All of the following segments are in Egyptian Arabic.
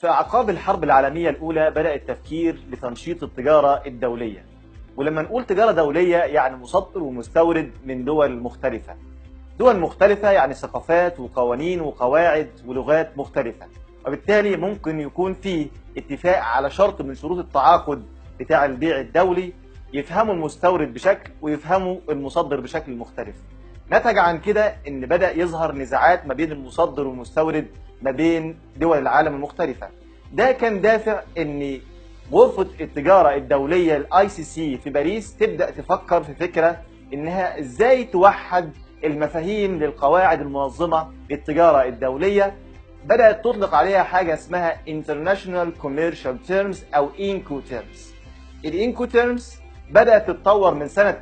في أعقاب الحرب العالمية الأولى بدأ التفكير لتنشيط التجارة الدولية ولما نقول تجارة دولية يعني مصدر ومستورد من دول مختلفة دول مختلفة يعني ثقافات وقوانين وقواعد ولغات مختلفة وبالتالي ممكن يكون في اتفاق على شرط من شروط التعاقد بتاع البيع الدولي يفهموا المستورد بشكل ويفهموا المصدر بشكل مختلف نتج عن كده ان بدأ يظهر نزاعات ما بين المصدر والمستورد ما بين دول العالم المختلفة ده كان دافع ان غرفة التجارة الدولية الاي سي سي في باريس تبدأ تفكر في فكرة انها ازاي توحد المفاهيم للقواعد المنظمة للتجارة الدولية بدأت تطلق عليها حاجة اسمها International Commercial Terms أو إنكو Terms الإنكو Terms بدأت تتطور من سنة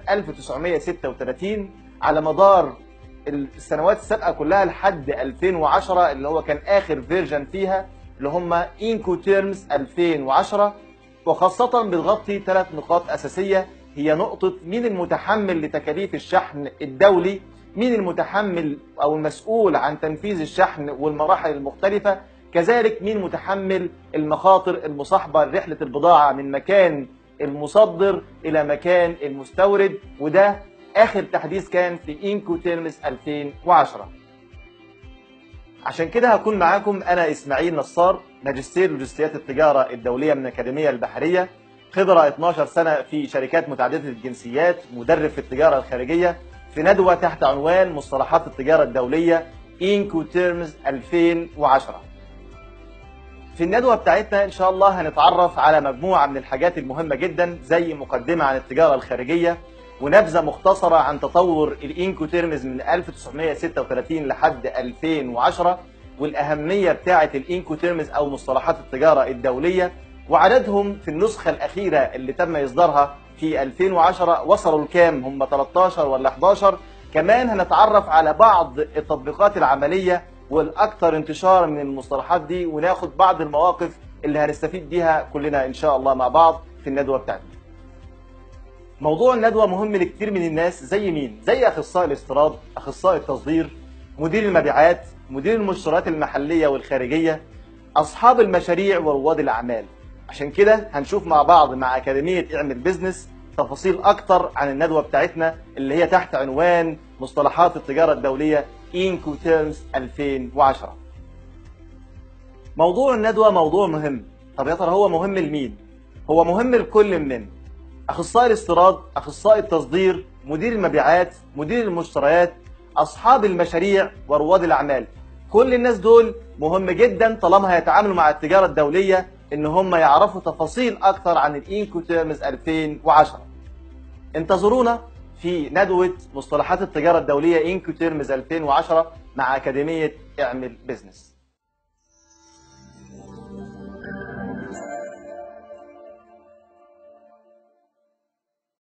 1936 على مدار السنوات السابقة كلها لحد 2010 اللي هو كان آخر فيرجن فيها اللي هم إنكو تيرمز 2010 وخاصة بتغطي ثلاث نقاط أساسية هي نقطة مين المتحمل لتكاليف الشحن الدولي مين المتحمل أو المسؤول عن تنفيذ الشحن والمراحل المختلفة كذلك مين متحمل المخاطر المصاحبة لرحلة البضاعة من مكان المصدر إلى مكان المستورد وده آخر تحديث كان في إنكو تيرمز 2010 عشان كده هكون معاكم أنا إسماعيل نصار ماجستير لوجستيات التجارة الدولية من الأكاديمية البحرية خبرة 12 سنة في شركات متعددة الجنسيات مدرب في التجارة الخارجية في ندوة تحت عنوان مصطلحات التجارة الدولية إنكو تيرمز 2010 في الندوة بتاعتنا إن شاء الله هنتعرف على مجموعة من الحاجات المهمة جدا زي مقدمة عن التجارة الخارجية ونبذة مختصرة عن تطور الإنكو تيرمز من 1936 لحد 2010 والأهمية بتاعة الإنكو تيرمز أو مصطلحات التجارة الدولية وعددهم في النسخة الأخيرة اللي تم إصدارها في 2010 وصلوا لكام هم 13 ولا 11 كمان هنتعرف على بعض التطبيقات العملية والأكثر انتشارا من المصطلحات دي وناخد بعض المواقف اللي هنستفيد بيها كلنا إن شاء الله مع بعض في الندوة بتاعتنا موضوع الندوة مهم لكتير من الناس زي مين؟ زي أخصائي الاستيراد، أخصائي التصدير، مدير المبيعات، مدير المشتريات المحلية والخارجية، أصحاب المشاريع ورواد الأعمال. عشان كده هنشوف مع بعض مع أكاديمية اعمل بيزنس تفاصيل أكتر عن الندوة بتاعتنا اللي هي تحت عنوان مصطلحات التجارة الدولية إنكو تيرمز 2010. موضوع الندوة موضوع مهم، طب يا ترى هو مهم لمين؟ هو مهم لكل من اخصائي الاستيراد اخصائي التصدير مدير المبيعات مدير المشتريات اصحاب المشاريع ورواد الاعمال كل الناس دول مهم جدا طالما هيتعاملوا مع التجاره الدوليه ان هم يعرفوا تفاصيل اكتر عن الانكو تيرمز 2010 انتظرونا في ندوه مصطلحات التجاره الدوليه انكو تيرمز 2010 مع اكاديميه اعمل بزنس